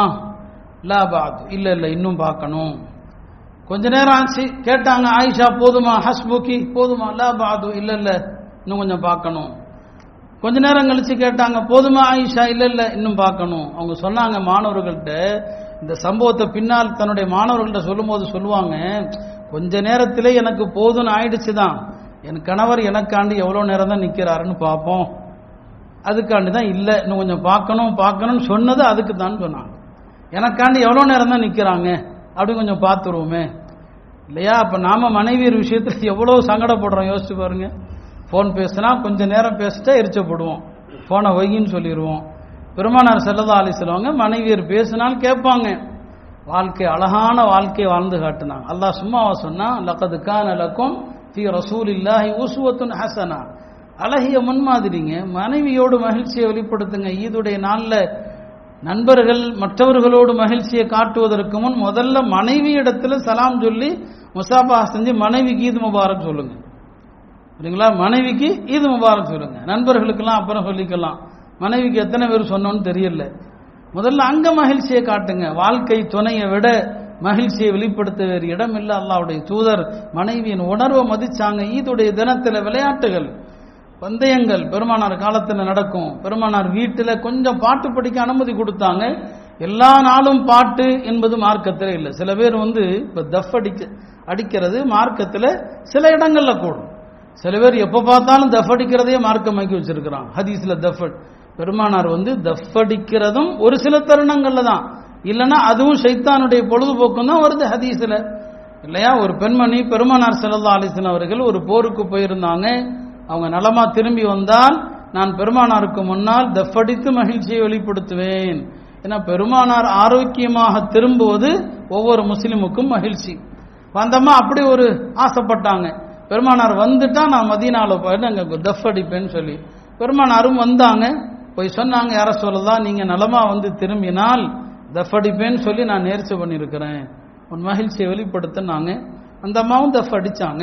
லா பாத் இல்ல இல்ல இன்னும் பார்க்கணும் கொஞ்ச நேரம் ஆச்சு கேட்டாங்க ஆயிஷா போதுமா ஹஸ்புக்கி போதுமா லா பாது இல்ல இல்ல இன்னும் கொஞ்சம் பார்க்கணும் கொஞ்ச நேரம் கழிச்சு கேட்டாங்க போதுமா ஆயிஷா இல்ல இல்ல இன்னும் பார்க்கணும் அவங்க சொன்னாங்க மாணவர்கள்ட்ட இந்த சம்பவத்தை பின்னால் தன்னுடைய மாணவர்கள்ட்ட சொல்லும்போது சொல்லுவாங்க கொஞ்ச நேரத்திலே எனக்கு போதும்னு ஆயிடுச்சு தான் என் கணவர் எனக்காண்டி எவ்வளவு நேரம் தான் நிக்கிறாருன்னு பார்ப்போம் அதுக்காண்டி தான் இல்லை இன்னும் கொஞ்சம் பார்க்கணும் பார்க்கணும்னு சொன்னது அதுக்கு தான் சொன்னாங்க எனக்காண்டி எவ்வளோ நேரம் தான் நிற்கிறாங்க அப்படின்னு கொஞ்சம் பார்த்துருவோமே இல்லையா அப்போ நாம மனைவியர் விஷயத்தில் எவ்வளோ சங்கடப்படுறோம் யோசிச்சு பாருங்க ஃபோன் பேசினா கொஞ்ச நேரம் பேசிட்டா எரிச்சப்படுவோம் ஃபோனை வைகின்னு சொல்லிடுவோம் பெருமானார் செல்லதா அலி சொல்லுவாங்க மனைவியர் பேசினாலும் கேட்பாங்க வாழ்க்கை அழகான வாழ்க்கையை வாழ்ந்து காட்டினாங்க அல்லாஹ் சும்மாவா சொன்னா லக்கது கான லக்கும் ஃபி ரசூல் இல்லாஹி உசுவத்துன் ஹசனா அழகிய முன்மாதிரிங்க மனைவியோடு மகிழ்ச்சியை வெளிப்படுத்துங்க ஈதுடைய நாளில் நண்பர்கள் மற்றவர்களோடு மகிழ்ச்சியை காட்டுவதற்கு முன் முதல்ல மனைவி இடத்துல சலாம் சொல்லி முசாபா செஞ்சு மனைவிக்கு ஈது முபாரக் சொல்லுங்க சரிங்களா மனைவிக்கு ஈது முபாரக் சொல்லுங்க நண்பர்களுக்கெல்லாம் அப்புறம் சொல்லிக்கலாம் மனைவிக்கு எத்தனை பேர் சொன்னோன்னு தெரியல முதல்ல அங்க மகிழ்ச்சியை காட்டுங்க வாழ்க்கை துணையை விட மகிழ்ச்சியை வெளிப்படுத்த வேறு இடம் இல்லை அல்லாவுடைய தூதர் மனைவியின் உணர்வை மதிச்சாங்க ஈதுடைய தினத்தில் விளையாட்டுகள் பந்தயங்கள் பெருமானார் காலத்தில் நடக்கும் பெருமானார் வீட்டில் கொஞ்சம் பாட்டு படிக்க அனுமதி கொடுத்தாங்க எல்லா நாளும் பாட்டு என்பது மார்க்கத்தில் இல்லை சில பேர் வந்து இப்போ தஃப் அடிக்க அடிக்கிறது மார்க்கத்தில் சில இடங்கள்ல கூடும் சில பேர் எப்போ பார்த்தாலும் தஃப் அடிக்கிறதையே மார்க்கமாக்கி வச்சிருக்கிறான் ஹதீஸ்ல தஃப் பெருமானார் வந்து தஃப் அடிக்கிறதும் ஒரு சில தருணங்கள்ல தான் இல்லைன்னா அதுவும் சைத்தானுடைய பொழுதுபோக்கும் தான் வருது ஹதீஸ்ல இல்லையா ஒரு பெண்மணி பெருமானார் செல்லல்லா அலிஸ்லாம் அவர்கள் ஒரு போருக்கு போயிருந்தாங்க அவங்க நலமா திரும்பி வந்தால் நான் பெருமானாருக்கு முன்னால் தஃபடித்து மகிழ்ச்சியை வெளிப்படுத்துவேன் ஏன்னா பெருமானார் ஆரோக்கியமாக திரும்புவது ஒவ்வொரு முஸ்லிமுக்கும் மகிழ்ச்சி வந்தம்மா அப்படி ஒரு ஆசைப்பட்டாங்க பெருமானார் வந்துட்டா நான் மதீனால போயிட்டு அங்க தஃப் அடிப்பேன்னு சொல்லி பெருமானாரும் வந்தாங்க போய் சொன்னாங்க யார சொல்லலாம் நீங்க நலமா வந்து திரும்பினால் தஃப் அடிப்பேன்னு சொல்லி நான் நேர்ச்சி பண்ணியிருக்கிறேன் உன் மகிழ்ச்சியை வெளிப்படுத்தினாங்க அந்த அம்மாவும் தஃப் அடிச்சாங்க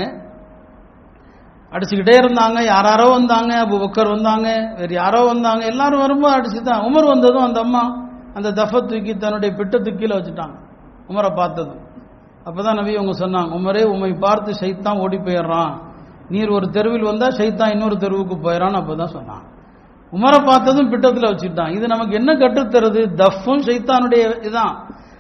அடிச்சுக்கிட்டே இருந்தாங்க யாராரோ வந்தாங்க அபு பக்கர் வந்தாங்க வேறு யாரோ வந்தாங்க எல்லாரும் வரும்போது அடிச்சு தான் உமர் வந்ததும் அந்த அம்மா அந்த தஃபை தூக்கி தன்னுடைய பிட்டத்து கீழே வச்சுட்டாங்க உமரை பார்த்ததும் அப்பதான் நபி அவங்க சொன்னாங்க உமரே உமை பார்த்து சைத்தான் ஓடி போயிடுறான் நீர் ஒரு தெருவில் வந்தா சைத்தான் இன்னொரு தெருவுக்கு போயிடறான்னு அப்பதான் சொன்னாங்க உமரை பார்த்ததும் பிட்டத்தில் வச்சுட்டான் இது நமக்கு என்ன கற்றுத்தருது தஃப்பும் சைத்தானுடைய இதான்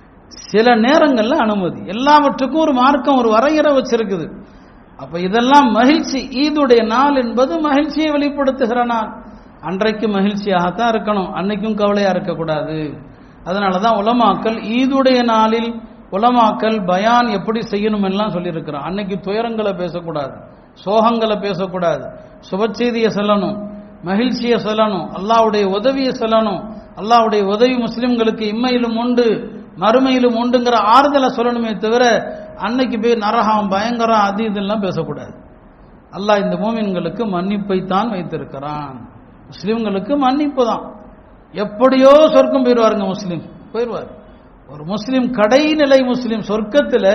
சில நேரங்கள்ல அனுமதி எல்லாவற்றுக்கும் ஒரு மார்க்கம் ஒரு வரையறை வச்சிருக்குது அப்ப இதெல்லாம் மகிழ்ச்சி ஈதுடைய நாள் என்பது மகிழ்ச்சியை வெளிப்படுத்துகிற நாள் அன்றைக்கு மகிழ்ச்சியாகத்தான் இருக்கணும் அன்னைக்கும் கவலையா இருக்கக்கூடாது அதனாலதான் உலமாக்கல் ஈதுடைய நாளில் உலமாக்கல் பயான் எப்படி செய்யணும் எல்லாம் சொல்லியிருக்கிறோம் அன்னைக்கு துயரங்களை பேசக்கூடாது சோகங்களை பேசக்கூடாது சுபச்செய்தியை சொல்லணும் மகிழ்ச்சியை சொல்லணும் அல்லாவுடைய உதவியை சொல்லணும் அல்லாவுடைய உதவி முஸ்லிம்களுக்கு இம்மையிலும் உண்டு மறுமையிலும் உண்டுங்கிற ஆறுதலை சொல்லணுமே தவிர அன்னைக்கு போய் நரகம் பயங்கரம் அது இதெல்லாம் பேசக்கூடாது அல்லாஹ் இந்த மோமின்களுக்கு மன்னிப்பை தான் வைத்திருக்கிறான் முஸ்லிம்களுக்கு மன்னிப்பு தான் எப்படியோ சொர்க்கம் போயிடுவாருங்க முஸ்லீம் போயிடுவார் ஒரு முஸ்லீம் கடைநிலை முஸ்லீம் சொர்க்கத்தில்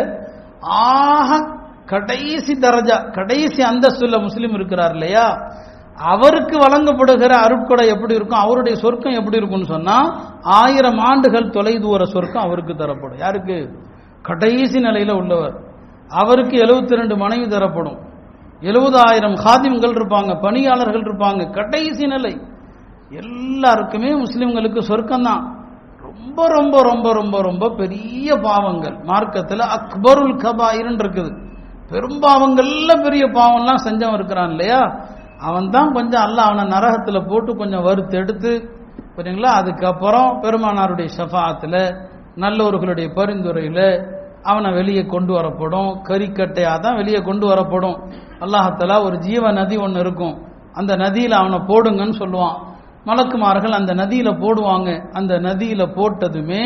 ஆக கடைசி தரஜா கடைசி அந்தஸ்துள்ள முஸ்லீம் இருக்கிறார் இல்லையா அவருக்கு வழங்கப்படுகிற அருட்கொடை எப்படி இருக்கும் அவருடைய சொர்க்கம் எப்படி இருக்கும்னு சொன்னா ஆயிரம் ஆண்டுகள் தொலைதூர சொர்க்கம் அவருக்கு தரப்படும் யாருக்கு கடைசி நிலையில உள்ளவர் அவருக்கு எழுபத்தி ரெண்டு மனைவி தரப்படும் எழுபதாயிரம் காதிம்கள் இருப்பாங்க பணியாளர்கள் இருப்பாங்க கடைசி நிலை எல்லாருக்குமே முஸ்லிம்களுக்கு சொர்க்கம் தான் ரொம்ப ரொம்ப ரொம்ப ரொம்ப ரொம்ப பெரிய பாவங்கள் மார்க்கத்தில் அக்பருல் கபாயிரன் இருக்குது பெரும்பாவங்கள்ல பெரிய பாவம்லாம் செஞ்சவன் இருக்கிறான் இல்லையா அவன் தான் கொஞ்சம் அல்ல அவனை நரகத்தில் போட்டு கொஞ்சம் வறுத்து எடுத்து புரியுங்களா அதுக்கப்புறம் பெருமானாருடைய ஷஃபாத்தில் நல்லவர்களுடைய பரிந்துரையில் அவனை வெளியே கொண்டு வரப்படும் கறிக்கட்டையாக தான் வெளியே கொண்டு வரப்படும் அல்லாஹத்தலா ஒரு ஜீவ நதி ஒன்று இருக்கும் அந்த நதியில் அவனை போடுங்கன்னு சொல்லுவான் மலக்குமார்கள் அந்த நதியில போடுவாங்க அந்த நதியில போட்டதுமே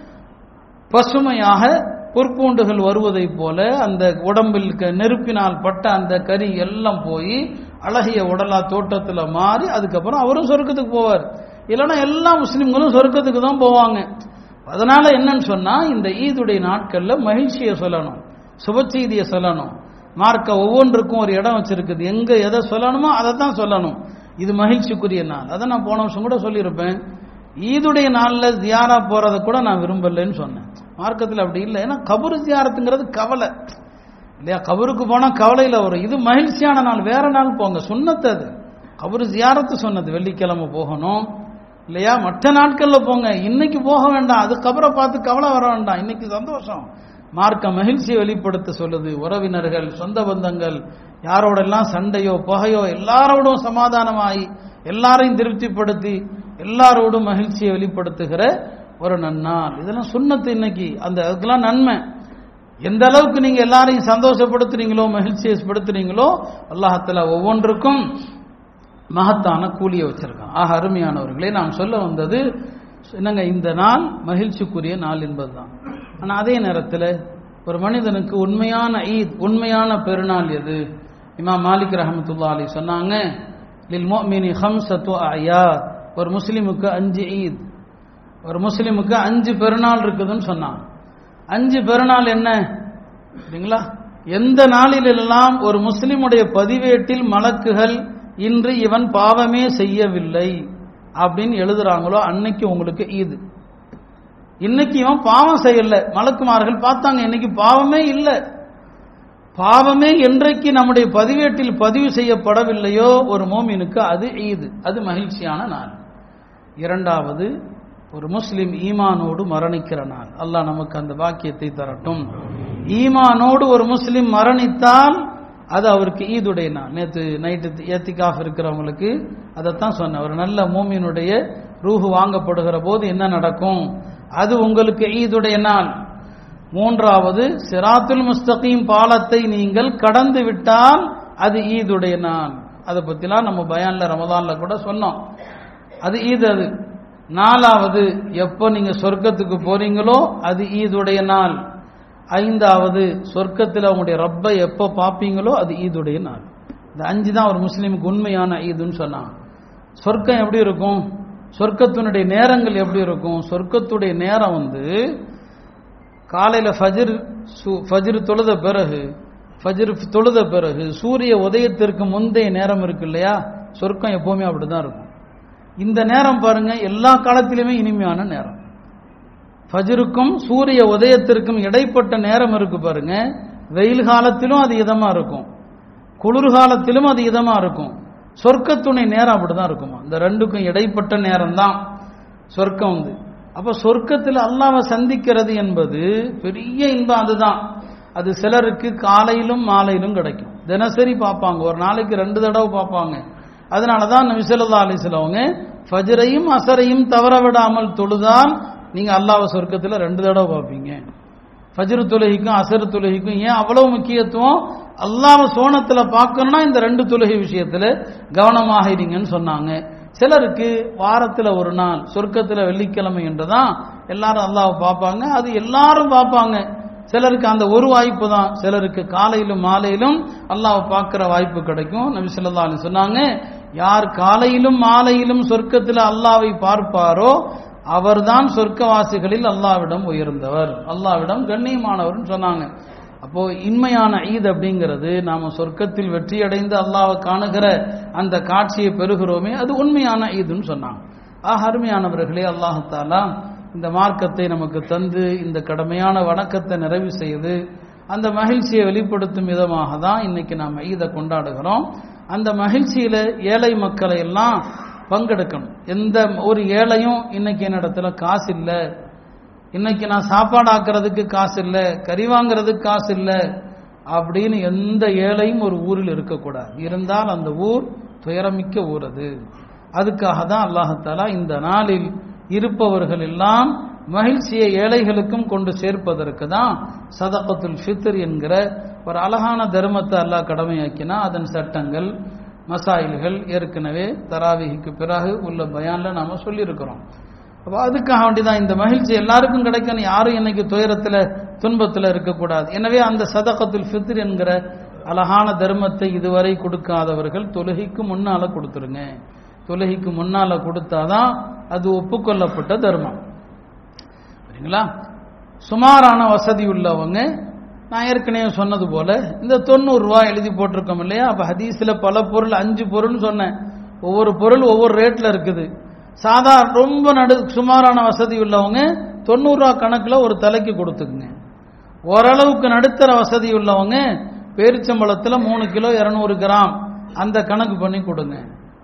பசுமையாக பொற்பூண்டுகள் வருவதைப் போல அந்த உடம்பில் க- நெருப்பினால் பட்ட அந்த கறி எல்லாம் போய் அழகிய உடலா தோட்டத்துல மாறி அதுக்கப்புறம் அவரும் சொர்க்கத்துக்கு போவார் இல்லைன்னா எல்லா முஸ்லிம்களும் சொர்க்கத்துக்கு தான் போவாங்க அதனால என்னன்னு சொன்னா இந்த ஈதுடைய நாட்கள்ல மகிழ்ச்சியை சொல்லணும் சுப செய்தியை சொல்லணும் மார்க்க ஒவ்வொன்றுக்கும் ஒரு இடம் வச்சிருக்குது எங்க எதை சொல்லணுமோ அதை தான் சொல்லணும் இது மகிழ்ச்சிக்குரிய நாள் அதை நான் போன வருஷம் கூட சொல்லியிருப்பேன் ஈதுடைய நாள்ல ஜியாரா போறதை கூட நான் விரும்பலைன்னு சொன்னேன் மார்க்கத்தில் அப்படி இல்லை ஏன்னா கபரு ஜியாரத்துங்கிறது கவலை இல்லையா கபருக்கு போனா கவலையில வரும் இது மகிழ்ச்சியான நாள் வேற நாள் போங்க சுண்ணத்து அது கபரு ஜியாரத்து சொன்னது வெள்ளிக்கிழமை போகணும் இல்லையா மற்ற நாட்கள்ல போங்க இன்னைக்கு போக வேண்டாம் அது கபரை பார்த்து கவலை வர வேண்டாம் இன்னைக்கு சந்தோஷம் மார்க்க மகிழ்ச்சியை வெளிப்படுத்த சொல்லுது உறவினர்கள் சொந்த பந்தங்கள் யாரோடெல்லாம் சண்டையோ பகையோ எல்லாரோடும் சமாதானமாகி எல்லாரையும் திருப்திப்படுத்தி எல்லாரோடும் மகிழ்ச்சியை வெளிப்படுத்துகிற ஒரு நன்னாள் இதெல்லாம் சுண்ணத்து இன்னைக்கு அந்த அதுக்கெல்லாம் நன்மை எந்த அளவுக்கு நீங்க எல்லாரையும் சந்தோஷப்படுத்துறீங்களோ மகிழ்ச்சியை படுத்துறீங்களோ அல்லாஹத்துல ஒவ்வொன்றுக்கும் மகத்தான கூலியை வச்சிருக்கான் ஆக அருமையானவர்களே நாம் சொல்ல வந்தது என்னங்க இந்த நாள் மகிழ்ச்சிக்குரிய நாள் என்பதுதான் ஆனா அதே நேரத்தில் ஒரு மனிதனுக்கு உண்மையான ஈத் உண்மையான பெருநாள் எது இமாம் மாலிக் ரஹமத்துல்லா அலி சொன்னாங்க லில் முஃமினி ஹம்சத்து அயா ஒரு முஸ்லிமுக்கு அஞ்சு ஈத் ஒரு முஸ்லிமுக்கு அஞ்சு பெருநாள் இருக்குதுன்னு சொன்னான் அஞ்சு பெருநாள் என்ன சரிங்களா எந்த நாளிலெல்லாம் ஒரு முஸ்லிமுடைய பதிவேட்டில் மலக்குகள் இன்று இவன் பாவமே செய்யவில்லை அப்படின்னு எழுதுறாங்களோ அன்னைக்கு உங்களுக்கு ஈது இன்னைக்கு இவன் பாவம் செய்யல மலக்குமார்கள் பார்த்தாங்க இன்னைக்கு பாவமே இல்லை பாவமே என்றைக்கு நம்முடைய பதிவேட்டில் பதிவு செய்யப்படவில்லையோ ஒரு மோமினுக்கு அது ஈது அது மகிழ்ச்சியான நாள் இரண்டாவது ஒரு முஸ்லிம் ஈமானோடு மரணிக்கிற நாள் அல்லாஹ் நமக்கு அந்த பாக்கியத்தை தரட்டும் ஈமானோடு ஒரு முஸ்லிம் மரணித்தால் அது அவருக்கு ஈதுடைய நாள் நேற்று நைட்டு ஏத்திகாஃப் இருக்கிறவங்களுக்கு அதைத்தான் சொன்னேன் ஒரு நல்ல மூமியினுடைய ரூஹு வாங்கப்படுகிற போது என்ன நடக்கும் அது உங்களுக்கு ஈதுடைய நாள் மூன்றாவது சிராத்துல் முஸ்தகீம் பாலத்தை நீங்கள் கடந்து விட்டால் அது ஈதுடைய நாள் அதை பத்திலாம் நம்ம பயான்ல ரமதான்ல கூட சொன்னோம் அது ஈது அது நாலாவது எப்போ நீங்க சொர்க்கத்துக்கு போறீங்களோ அது ஈதுடைய நாள் ஐந்தாவது சொர்க்கத்தில் உங்களுடைய ரப்பை எப்போ பார்ப்பீங்களோ அது ஈதுடைய நாள் இந்த அஞ்சு தான் ஒரு முஸ்லீமுக்கு உண்மையான ஈதுன்னு சொன்னான் சொர்க்கம் எப்படி இருக்கும் சொர்க்கத்தினுடைய நேரங்கள் எப்படி இருக்கும் சொர்க்கத்துடைய நேரம் வந்து காலையில ஃபஜ்ர் சு- ஃபஜ்ர் தொழுத பிறகு ஃபஜ்ர் தொழுத பிறகு சூரிய உதயத்திற்கு முந்தைய நேரம் இருக்கு இல்லையா சொர்க்கம் எப்பவுமே அப்படிதான் இருக்கும் இந்த நேரம் பாருங்க எல்லா காலத்திலுமே இனிமையான நேரம் ஃபஜ்ருக்கும் சூரிய உதயத்திற்கும் இடைப்பட்ட நேரம் இருக்கு பாருங்க வெயில் காலத்திலும் அது இதமா இருக்கும் குளிர்காலத்திலும் அது இதமா இருக்கும் சொர்க்கத்துணை நேரம் அப்படிதான் இருக்குமா இந்த ரெண்டுக்கும் இடைப்பட்ட நேரம் தான் சொர்க்கம் வந்து அப்ப சொர்க்கத்தில் அல்லாவை சந்திக்கிறது என்பது பெரிய இன்பம் அதுதான் அது சிலருக்கு காலையிலும் மாலையிலும் கிடைக்கும் தினசரி பார்ப்பாங்க ஒரு நாளைக்கு ரெண்டு தடவை பார்ப்பாங்க அதனால தான் நபி ஸல்லல்லாஹு அலைஹி வஸல்லம் ஃபஜ்ரையும் அசரையும் தவற விடாமல் தொழுதால் நீங்க அல்லாஹ்வை சொர்க்கத்தில் ரெண்டு தடவை பார்ப்பீங்க ஃபஜ்ரு தொழுகைக்கும் அசர் தொழுகைக்கும் ஏன் அவ்வளவு முக்கியத்துவம் அல்லாஹ் சோனத்துல பார்க்கணும்னா இந்த ரெண்டு தொழுகை விஷயத்துல கவனமாக இருங்கன்னு சொன்னாங்க சிலருக்கு வாரத்துல ஒரு நாள் சொர்க்கத்துல வெள்ளிக்கிழமை என்றுதான் எல்லாரும் அல்லாஹ் பார்ப்பாங்க அது எல்லாரும் பார்ப்பாங்க சிலருக்கு அந்த ஒரு வாய்ப்பு தான் சிலருக்கு காலையிலும் மாலையிலும் அல்லாஹ் பார்க்கிற வாய்ப்பு கிடைக்கும் நபி ஸல்லல்லாஹு அலைஹி சொன்னாங்க யார் காலையிலும் மாலையிலும் சொர்க்கத்தில் அல்லாவை பார்ப்பாரோ அவர்தான் சொர்க்கவாசிகளில் அல்லாவிடம் உயர்ந்தவர் அல்லாவிடம் கண்ணியமானவர்னு சொன்னாங்க அப்போ இன்மையான ஈத் அப்படிங்கிறது நாம சொர்க்கத்தில் வெற்றி அடைந்து அல்லாவை காணுகிற அந்த காட்சியை பெறுகிறோமே அது உண்மையான ஈதுன்னு சொன்னாங்க ஆக அருமையானவர்களே அல்லாஹாலா இந்த மார்க்கத்தை நமக்கு தந்து இந்த கடமையான வணக்கத்தை நிறைவு செய்து அந்த மகிழ்ச்சியை வெளிப்படுத்தும் விதமாக தான் இன்னைக்கு நாம் ஈதை கொண்டாடுகிறோம் அந்த மகிழ்ச்சியில ஏழை மக்களை எல்லாம் பங்கெடுக்கணும் எந்த ஒரு ஏழையும் இன்னைக்கு என்னிடத்துல காசு இல்லை இன்னைக்கு நான் சாப்பாடு ஆக்குறதுக்கு காசு இல்லை கறி வாங்குறதுக்கு காசு இல்லை அப்படின்னு எந்த ஏழையும் ஒரு ஊரில் இருக்கக்கூடாது இருந்தால் அந்த ஊர் துயரமிக்க ஊர் அது அதுக்காக தான் அல்லாஹாலா இந்த நாளில் இருப்பவர்கள் எல்லாம் மகிழ்ச்சியை ஏழைகளுக்கும் கொண்டு சேர்ப்பதற்கு தான் சதகத்துல் ஃபித்ர் என்கிற ஒரு அழகான தர்மத்தை அல்லாஹ் கடமையாக்கினா அதன் சட்டங்கள் மசாயில்கள் ஏற்கனவே தராவிக்கு பிறகு உள்ள பயான்ல நாம சொல்லியிருக்கிறோம் அப்போ அதுக்காக வேண்டிதான் இந்த மகிழ்ச்சி எல்லாருக்கும் கிடைக்கணும் யாரும் இன்னைக்கு துயரத்துல துன்பத்துல இருக்கக்கூடாது எனவே அந்த சதகத்துல் ஃபித்ர் என்கிற அழகான தர்மத்தை இதுவரை கொடுக்காதவர்கள் தொழுகைக்கு முன்னால கொடுத்துருங்க தொழுகைக்கு முன்னால கொடுத்தாதான் அது ஒப்புக்கொள்ளப்பட்ட தர்மம் சரிங்களா சுமாரான வசதி உள்ளவங்க நான் ஏற்கனவே சொன்னது போல இந்த தொண்ணூறு ரூபாய் எழுதி போட்டிருக்கோம் இல்லையா அப்ப ஹதீஸ்ல பல பொருள் அஞ்சு பொருள் சொன்னேன் ஒவ்வொரு பொருள் ஒவ்வொரு ரேட்ல இருக்குது சாதாரண ரொம்ப நடு சுமாரான வசதி உள்ளவங்க தொண்ணூறு ரூபா கணக்குல ஒரு தலைக்கு கொடுத்துக்குங்க ஓரளவுக்கு நடுத்தர வசதி உள்ளவங்க பேரிச்சம்பழத்துல மூணு கிலோ இருநூறு கிராம் அந்த கணக்கு பண்ணி கொடுங்க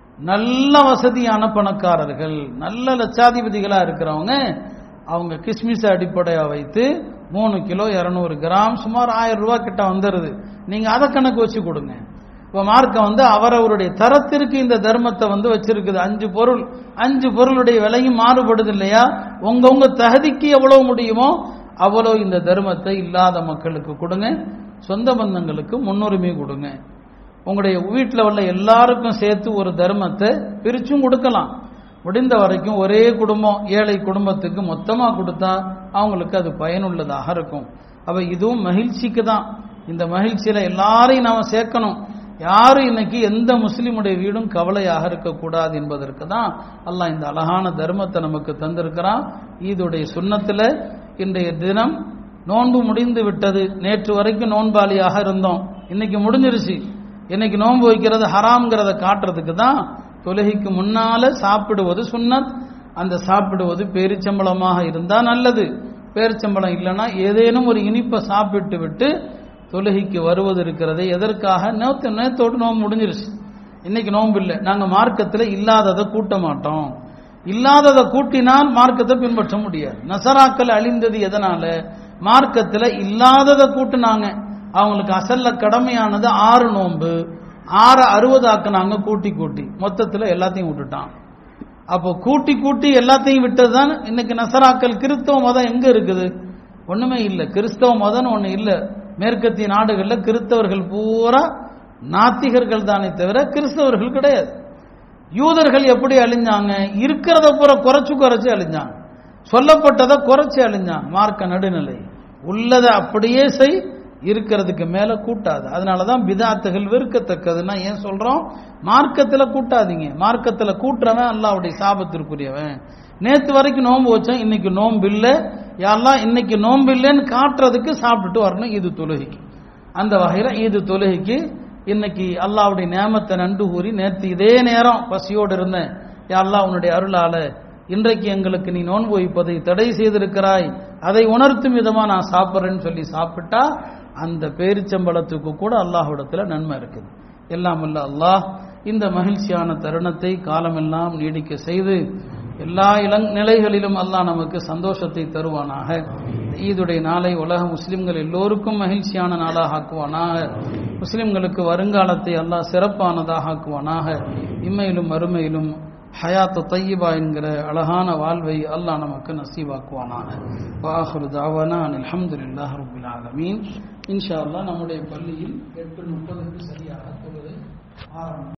நல்ல வசதியான பணக்காரர்கள் நல்ல லட்சாதிபதிகளா இருக்கிறவங்க அவங்க கிஸ்மிஸ் அடிப்படையா வைத்து மூணு கிலோ இருநூறு கிராம் சுமார் ஆயிரம் ரூபாய் கிட்ட வந்துருது நீங்க அதை கணக்கு வச்சு கொடுங்க இப்ப மார்க்கம் வந்து அவரவருடைய தரத்திற்கு இந்த தர்மத்தை வந்து வச்சிருக்குது அஞ்சு பொருள் அஞ்சு பொருளுடைய விலையும் மாறுபடுது இல்லையா உங்க உங்க தகுதிக்கு எவ்வளவு முடியுமோ அவ்வளவு இந்த தர்மத்தை இல்லாத மக்களுக்கு கொடுங்க சொந்த பந்தங்களுக்கு முன்னுரிமை கொடுங்க உங்களுடைய வீட்டில் உள்ள எல்லாருக்கும் சேர்த்து ஒரு தர்மத்தை பிரிச்சும் கொடுக்கலாம் முடிந்த வரைக்கும் ஒரே குடும்பம் ஏழை குடும்பத்துக்கு மொத்தமா கொடுத்தா அவங்களுக்கு அது பயனுள்ளதாக இருக்கும் அப்ப இதுவும் மகிழ்ச்சிக்கு தான் இந்த மகிழ்ச்சியில எல்லாரையும் நாம சேர்க்கணும் யாரும் இன்னைக்கு எந்த முஸ்லிமுடைய வீடும் கவலையாக இருக்கக்கூடாது என்பதற்கு தான் அல்லாஹ் இந்த அழகான தர்மத்தை நமக்கு தந்திருக்கிறான் ஈதுடைய சுண்ணத்துல இன்றைய தினம் நோன்பு முடிந்து விட்டது நேற்று வரைக்கும் நோன்பாளியாக இருந்தோம் இன்னைக்கு முடிஞ்சிருச்சு இன்னைக்கு நோன்பு வைக்கிறது ஹராம்ங்கிறத காட்டுறதுக்கு தான் தொழுகைக்கு முன்னால சாப்பிடுவது சுன்னத் அந்த சாப்பிடுவது பேரிச்சம்பளமாக இருந்தா நல்லது பேரிச்சம்பளம் இல்லைன்னா ஏதேனும் ஒரு இனிப்பை சாப்பிட்டு விட்டு தொழுகைக்கு வருவது இருக்கிறது எதற்காக நேத்து நேத்தோடு நோம்பு முடிஞ்சிருச்சு இன்னைக்கு நோன்பு இல்லை நாங்க மார்க்கத்தில் இல்லாததை கூட்ட மாட்டோம் இல்லாததை கூட்டினால் மார்க்கத்தை பின்பற்ற முடியாது நசராக்கள் அழிந்தது எதனால மார்க்கத்தில் இல்லாததை கூட்டுனாங்க அவங்களுக்கு அசல்ல கடமையானது ஆறு நோன்பு ஆறு அறுபதாக்குனாங்க கூட்டி கூட்டி மொத்தத்தில் எல்லாத்தையும் விட்டுட்டான் அப்போ கூட்டி கூட்டி எல்லாத்தையும் விட்டது தான் இன்னைக்கு நசராக்கள் கிறிஸ்தவ மதம் எங்க இருக்குது ஒண்ணுமே இல்லை கிறிஸ்தவ மதம் ஒண்ணு இல்லை மேற்கத்திய நாடுகளில் கிறிஸ்தவர்கள் பூரா நாத்திகர்கள் தானே தவிர கிறிஸ்தவர்கள் கிடையாது யூதர்கள் எப்படி அழிஞ்சாங்க இருக்கிறத பூரா குறைச்சு குறைச்சு அழிஞ்சாங்க சொல்லப்பட்டதை குறைச்சு அழிஞ்சாங்க மார்க்க நடுநிலை உள்ளதை அப்படியே செய் இருக்கிறதுக்கு மேல கூட்டாது அதனாலதான் பிதாத்துகள் வெறுக்கத்தக்கதுன்னா ஏன் சொல்றோம் மார்க்கத்துல கூட்டாதீங்க மார்க்கத்துல கூட்டுறவன் அல்லாவுடைய சாபத்திற்குரியவன் நேத்து வரைக்கும் நோன்பு வச்சோம் இன்னைக்கு நோன்பு இல்லை யாரெல்லாம் இன்னைக்கு நோன்பு இல்லைன்னு காட்டுறதுக்கு சாப்பிட்டுட்டு வரணும் இது தொழுகைக்கு அந்த வகையில இது தொழுகைக்கு இன்னைக்கு அல்லாவுடைய நேமத்தை நண்டு கூறி நேற்று இதே நேரம் பசியோடு இருந்தேன் யாரெல்லாம் உன்னுடைய அருளால இன்றைக்கு எங்களுக்கு நீ நோன்பு வைப்பதை தடை செய்திருக்கிறாய் அதை உணர்த்தும் விதமா நான் சாப்பிட்றேன்னு சொல்லி சாப்பிட்டா அந்த பேரிச்சம்பளத்துக்கு கூட அல்லாஹ்விடத்துல நன்மை இருக்குது எல்லாம் அல்ல அல்லாஹ் இந்த மகிழ்ச்சியான தருணத்தை காலமெல்லாம் நீடிக்க செய்து எல்லா இளங் நிலைகளிலும் அல்லாஹ் நமக்கு சந்தோஷத்தை தருவானாக ஈதுடைய நாளை உலக முஸ்லிம்கள் எல்லோருக்கும் மகிழ்ச்சியான நாளாக ஆக்குவானாக முஸ்லிம்களுக்கு வருங்காலத்தை அல்லாஹ் சிறப்பானதாக ஆக்குவானாக இம்மையிலும் மறுமையிலும் ஹயாத்து தையீபா என்கிற அழகான வாழ்வை அல்லாஹ் நமக்கு நசீவாக்குவானாக வாஹுரு தாவானா அல்ஹம்துலில்லாஹ் ரப்பில் ஆலமீன் இன்ஷா அல்லாஹ் நம்முடைய பள்ளியில் எட்டு முப்பதுக்கு சரியாக தொழுது ஆரம்பம்